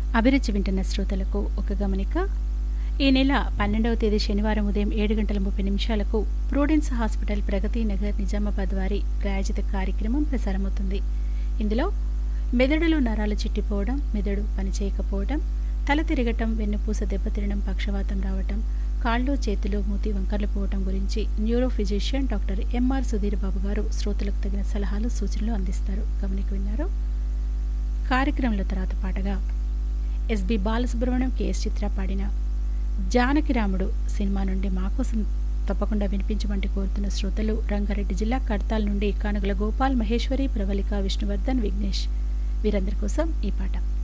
అభిరుచి వింటున్న శ్రోతలకు ఒక గమనిక ఈ నెల పన్నెండవ తేదీ శనివారం ఉదయం ఏడు గంటల ముప్పై నిమిషాలకు ప్రూడెన్స్ హాస్పిటల్ ప్రగతి నగర్ నిజామాబాద్ వారి ప్రాయోజిత కార్యక్రమం ప్రసారమవుతుంది ఇందులో మెదడులో నరాలు చిట్టిపోవడం మెదడు పనిచేయకపోవడం తల తిరగటం వెన్నుపూస దెబ్బతినడం పక్షవాతం రావటం కాళ్ళు చేతులు మూతి వంకర్లు పోవటం గురించి neuro physician doctor M R Sudheer Babu garu శ్రోతలకు తగిన సలహాలు సూచనలు అందిస్తారు గమనిక విన్నారు కార్యక్రమంలో తర్వాత పాటగా ఎస్బి బాలసుబ్రహ్మణ్యం కేఎస్ చిత్ర పాడిన జానకిరాముడు సినిమా నుండి మా కోసం తప్పకుండా వినిపించమంటే కోరుతున్న శ్రోతలు రంగారెడ్డి జిల్లా కడతాల్ నుండి కానుగల గోపాల్ మహేశ్వరి ప్రవళిక విష్ణువర్ధన్ విఘ్నేష్ వీరందరి కోసం ఈ పాట